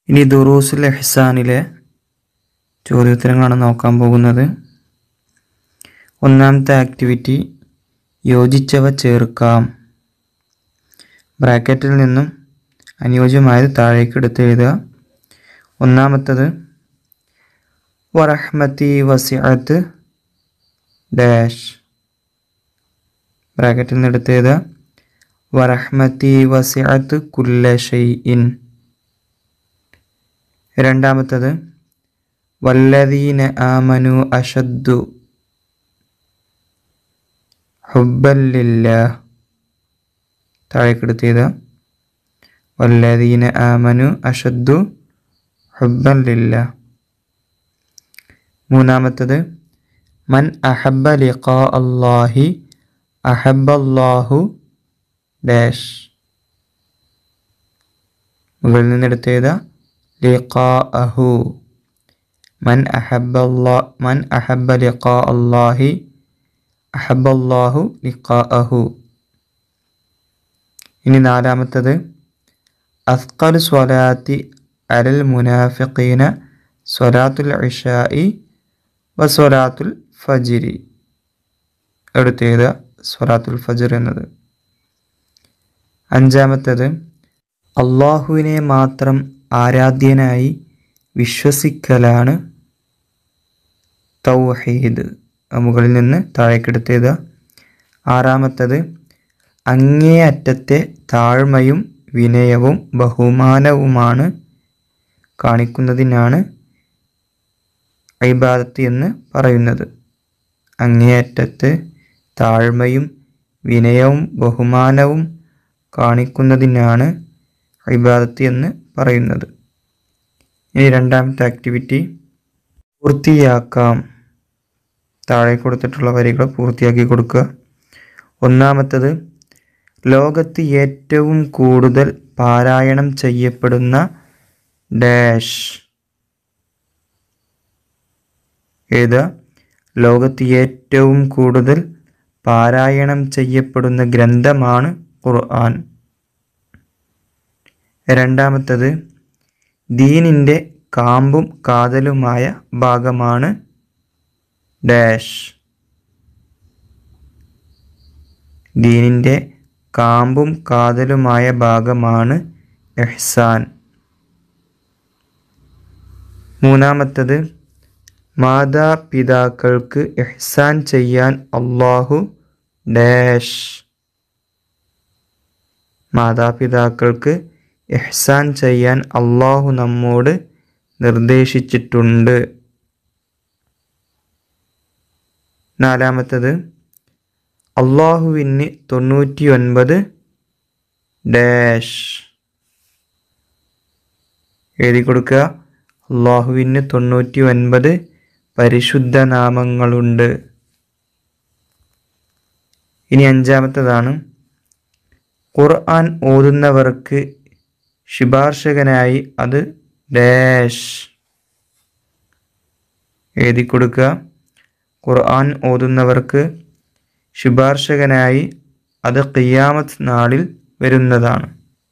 ഇനി ദുറൂസുൽ എഹ്സാനിലെ ചോദ്യോത്തരങ്ങളാണ് നോക്കാൻ പോകുന്നത് ഒന്നാമത്തെ ആക്ടിവിറ്റി യോജിച്ചവ ചേർക്കാം ബ്രാക്കറ്റിൽ നിന്നും അനുയോജ്യമായത് താഴേക്ക് എടുത്ത് എഴുതുക ഒന്നാമത്തത് വറഹ്മത്തി വസിഅത്ത് ഡാഷ് ബ്രാക്കറ്റിൽ നിന്ന് എടുത്ത് എഴുതുക വറഹ്മത്തി വസിഅത്ത് കുല്ല ഷൈഇൻ രണ്ടാമത്തത് വല്ലദീന ആമനു അഷദ്ദു ഹുബല്ലില്ല താഴേക്കെടുത്ത് ചെയ്ത വല്ലദീന ആമനു അഷദ്ദു ഹുബല്ലില്ല മൂന്നാമത്തത് മൻ അഹബ്ബ ലിഖാ അല്ലാഹി അഹബ്ബല്ലാഹു ഡാഷ് മുകളിൽ നിന്നെടുത്ത് ചെയ്ത ലിഖാഅഹു മൻ അഹബ്ബല്ലാ മൻ അഹബ്ബ ലിഖാ അല്ലാഹി അഹബ്ബല്ലാഹു ലിഖാഅഹു ഇനി നാലാമത്തത് അസ്കൽ സ്വലാത്തി അലൽ മുനാഫിഖീന സ്വലാത്തുൽ ഇഷായി വ സ്വലാത്തുൽ ഫജിരി എടുത്തെഴുതുക സ്വലാത്തുൽ ഫജർ എന്നത് അഞ്ചാമത്തത് അള്ളാഹുവിനെ മാത്രം ആരാധ്യനായി വിശ്വസിക്കലാണ് തൗഹീദ് മുകളിൽ നിന്ന് താഴേക്കെടുത്തേത് ആറാമത്തത് അങ്ങേയറ്റത്തെ താഴ്മയും വിനയവും ബഹുമാനവുമാണ് കാണിക്കുന്നതിനാണ് ഇബാദത്ത് എന്ന് പറയുന്നത് അങ്ങേയറ്റത്ത് താഴ്മയും വിനയവും ബഹുമാനവും കാണിക്കുന്നതിനാണ് ഇബാദത്ത് എന്ന് പറയുന്നത് ഇനി രണ്ടാമത്തെ ആക്ടിവിറ്റി പൂർത്തിയാക്കാം താഴെ കൊടുത്തിട്ടുള്ള വരികൾ പൂർത്തിയാക്കി കൊടുക്കുക ഒന്നാമത്തത് ലോകത്ത് ഏറ്റവും കൂടുതൽ പാരായണം ചെയ്യപ്പെടുന്ന ഡാഷ് ഏത് ലോകത്ത് ഏറ്റവും കൂടുതൽ പാരായണം ചെയ്യപ്പെടുന്ന ഗ്രന്ഥമാണ് ഖുർആൻ രണ്ടാമത്തത് ദീനിൻ്റെ കാമ്പും കാതലുമായ ഭാഗമാണ് ഡാഷ് ദീനിൻ്റെ കാമ്പും കാതലുമായ ഭാഗമാണ് എഹ്സാൻ മൂന്നാമത്തത് മാതാപിതാക്കൾക്ക് എഹ്സാൻ ചെയ്യാൻ അള്ളാഹു ഡാഷ് മാതാപിതാക്കൾക്ക് എഹ്സാൻ ചെയ്യാൻ അള്ളാഹു നമ്മോട് നിർദ്ദേശിച്ചിട്ടുണ്ട് നാലാമത്തത് അള്ളാഹുവിന് തൊണ്ണൂറ്റി ഒൻപത് ഡാഷ് എഴുതി കൊടുക്കുക അള്ളാഹുവിന് തൊണ്ണൂറ്റി ഒൻപത് പരിശുദ്ധ നാമങ്ങളുണ്ട് ഇനി അഞ്ചാമത്തതാണ് ഖുർആൻ ഓതുന്നവർക്ക് ശുപാർശകനായി അത് ഡാഷ് എഴുതി കൊടുക്കുക ഖുർആൻ ഓതുന്നവർക്ക് ശുപാർശകനായി അത് ഖിയാമത്ത് നാളിൽ വരുന്നതാണ്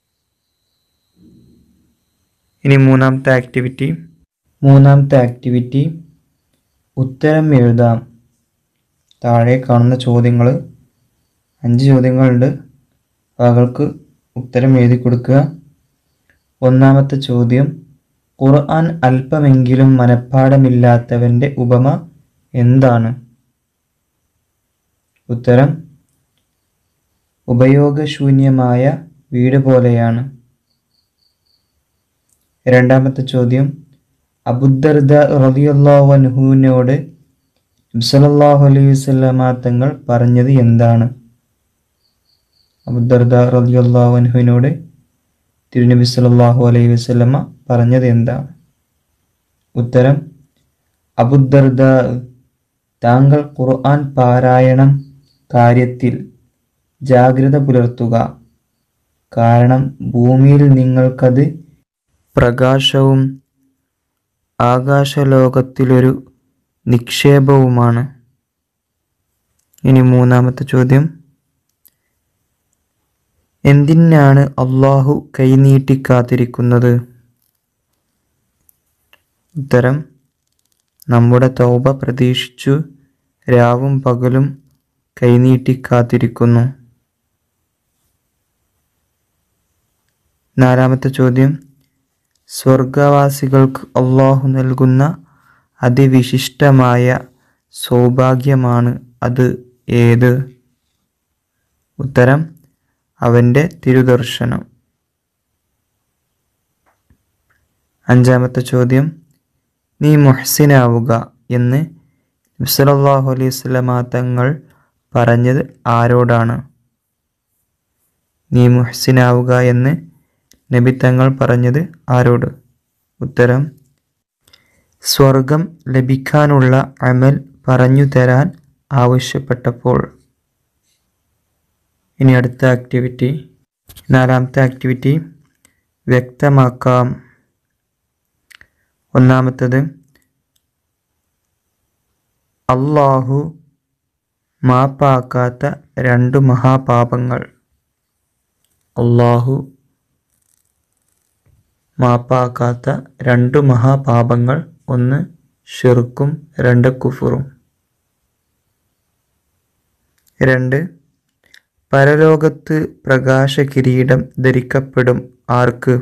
ഇനി മൂന്നാമത്തെ ആക്ടിവിറ്റി മൂന്നാമത്തെ ആക്ടിവിറ്റി ഉത്തരം എഴുതാം താഴെ കാണുന്ന ചോദ്യങ്ങൾ അഞ്ച് ചോദ്യങ്ങളുണ്ട് അവകൾക്ക് ഉത്തരം എഴുതി കൊടുക്കുക ഒന്നാമത്തെ ചോദ്യം ഖുർആൻ അല്പമെങ്കിലും മനഃപ്പാടമില്ലാത്തവൻ്റെ ഉപമ എന്താണ് ഉത്തരം ഉപയോഗശൂന്യമായ വീട് പോലെയാണ് രണ്ടാമത്തെ ചോദ്യം അബുദർദ റളിയല്ലാഹു അൻഹുവിനോട് നബ്സലല്ലാഹു അലൈഹി വസല്ലമ തങ്ങൾ പറഞ്ഞത് എന്താണ് അബുദർദ റളിയല്ലാഹു അൻഹുവിനോട് തിരുനബി സല്ലല്ലാഹു അലൈഹി വസല്ലമ പറഞ്ഞത് എന്താണ് ഉത്തരം അബുദർദ താങ്കൾ ഖുർആൻ പാരായണം കാര്യത്തിൽ ജാഗ്രത പുലർത്തുക കാരണം ഭൂമിയിൽ നിങ്ങൾക്കത് പ്രകാശവും ആകാശലോകത്തിലൊരു നിക്ഷേപവുമാണ് ഇനി മൂന്നാമത്തെ ചോദ്യം എന്തിനാണ് അള്ളാഹു കൈനീട്ടി കാത്തിരിക്കുന്നത് ഉത്തരം നമ്മുടെ തൗബ പ്രതീക്ഷിച്ചു രാവും പകലും കൈനീട്ടി കാത്തിരിക്കുന്നു നാലാമത്തെ ചോദ്യം സ്വർഗവാസികൾക്ക് അള്ളാഹു നൽകുന്ന അതിവിശിഷ്ടമായ സൗഭാഗ്യമാണ് അത് ഏത് ഉത്തരം അവൻ്റെ തിരുദർശനം അഞ്ചാമത്തെ ചോദ്യം നീ മുഹ്സിനാവുക എന്ന് നബ്സലല്ലാഹു അലൈഹി വസല്ലമ തങ്ങൾ പറഞ്ഞത് ആരോടാണ് നീ മുഹ്സിനാവുക എന്ന് നബി തങ്ങൾ പറഞ്ഞത് ആരോട് ഉത്തരം സ്വർഗം ലഭിക്കാനുള്ള അമൽ പറഞ്ഞു തരാൻ ആവശ്യപ്പെട്ടപ്പോൾ ഇനി അടുത്ത ആക്ടിവിറ്റി നാലാമത്തെ ആക്ടിവിറ്റി വ്യക്തമാക്കാം ഒന്നാമത്തത് അള്ളാഹു മാപ്പാക്കാത്ത രണ്ട് മഹാപാപങ്ങൾ അള്ളാഹു മാപ്പാക്കാത്ത രണ്ട് മഹാപാപങ്ങൾ ഒന്ന് ഷിർക്കും രണ്ട് കുഫുറും രണ്ട് പരലോകത്ത് പ്രകാശ കിരീടം ധരിക്കപ്പെടും ആർക്ക്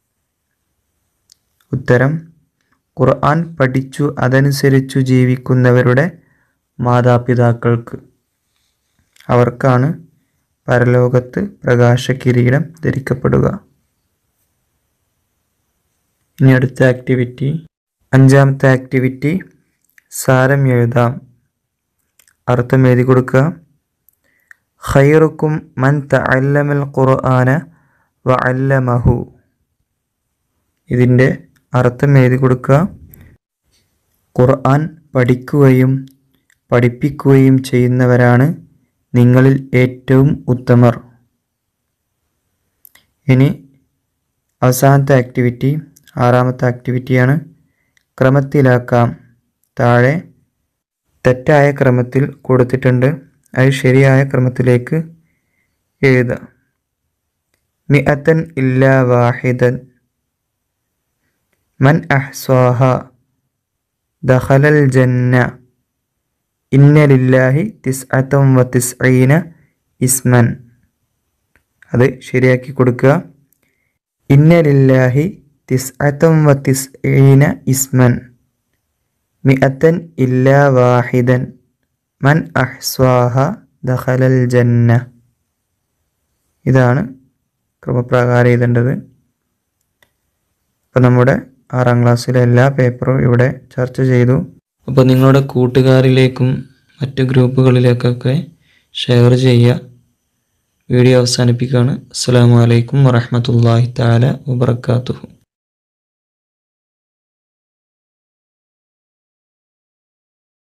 ഉത്തരം ഖുർആൻ പഠിച്ചു അതനുസരിച്ചു ജീവിക്കുന്നവരുടെ മാതാപിതാക്കൾക്ക് അവർക്കാണ് പരലോകത്ത് പ്രകാശ കിരീടം ധരിക്കപ്പെടുക ഇനി അടുത്ത ആക്ടിവിറ്റി അഞ്ചാമത്തെ ആക്ടിവിറ്റി സാരം എഴുതാം അർത്ഥം എഴുതി കൊടുക്കുക ഖൈറുക്കും മൻ തഅല്ലമൽ ഖുർആന വ അല്ലമഹു ഇതിൻ്റെ അർത്ഥം എഴുതി കൊടുക്കുക ഖുർആൻ പഠിക്കുകയും പഠിപ്പിക്കുകയും ചെയ്യുന്നവരാണ് നിങ്ങളിൽ ഏറ്റവും ഉത്തമർ ഇനി അവസാനത്തെ ആക്ടിവിറ്റി ആറാമത്തെ ആക്ടിവിറ്റിയാണ് ക്രമത്തിലാക്കാം താഴെ തെറ്റായ ക്രമത്തിൽ കൊടുത്തിട്ടുണ്ട് അത് ശരിയായ ക്രമത്തിലേക്ക് എഴുതുക മിഅത്തൻ ഇല്ലാ വാഹിദൻ മൻ അഹ്സ്വാഹ ദഖലൽ ജന്ന ഇന്ന ലില്ലാഹി തിസ്അത്തം വ തിസ്ഈന ഇസ്മൻ അത് ശരിയാക്കി കൊടുക്കുക ഇന്ന ലില്ലാഹി തിസ്അത്തം വ തിസ്ഈന ഇസ്മൻ മിഅത്തൻ ഇല്ലാ വാഹിദൻ മൻ അഹ്സ്വാഹ ദഖലൽ ജന്ന ഇതാണ് ക്രമപ്രകാരം എഴുതേണ്ടത് അപ്പോൾ നമ്മുടെ ആറാം ക്ലാസ്സിലെ എല്ലാ പേപ്പറും ഇവിടെ ചർച്ച ചെയ്തു അപ്പോൾ നിങ്ങളുടെ കൂട്ടുകാരിലേക്കും മറ്റ് ഗ്രൂപ്പുകളിലേക്കൊക്കെ ഷെയർ ചെയ്യുക വീഡിയോ അവസാനിപ്പിക്കുകയാണ് അസ്സാം വലൈക്കും വറഹമത്തല്ലാഹി താല വബർക്കാത്തുഹു